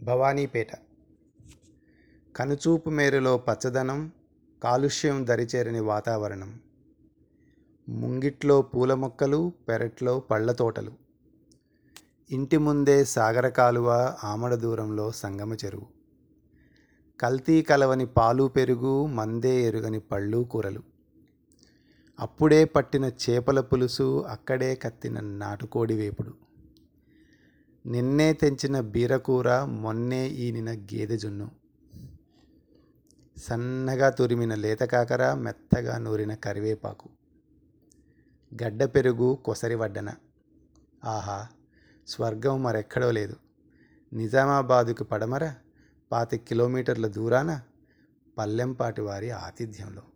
భవానీపేట కనుచూపు మేరలో పచ్చదనం కాలుష్యం దరిచేరని వాతావరణం ముంగిట్లో పూల మొక్కలు పెరట్లో పళ్ళ తోటలు ఇంటి ముందే సాగర కాలువ ఆమడ దూరంలో సంగమ చెరువు కల్తీ కలవని పాలు పెరుగు మందే ఎరుగని పళ్ళు కూరలు అప్పుడే పట్టిన చేపల పులుసు అక్కడే కత్తిన నాటుకోడి వేపుడు నిన్నే తెంచిన బీరకూర మొన్నే ఈనిన గేదె జున్ను సన్నగా తురిమిన లేత కాకర మెత్తగా నూరిన కరివేపాకు గడ్డ పెరుగు కొసరి వడ్డన ఆహా స్వర్గం మరెక్కడో లేదు నిజామాబాదుకు పడమర పాతి కిలోమీటర్ల దూరాన పల్లెంపాటి వారి ఆతిథ్యంలో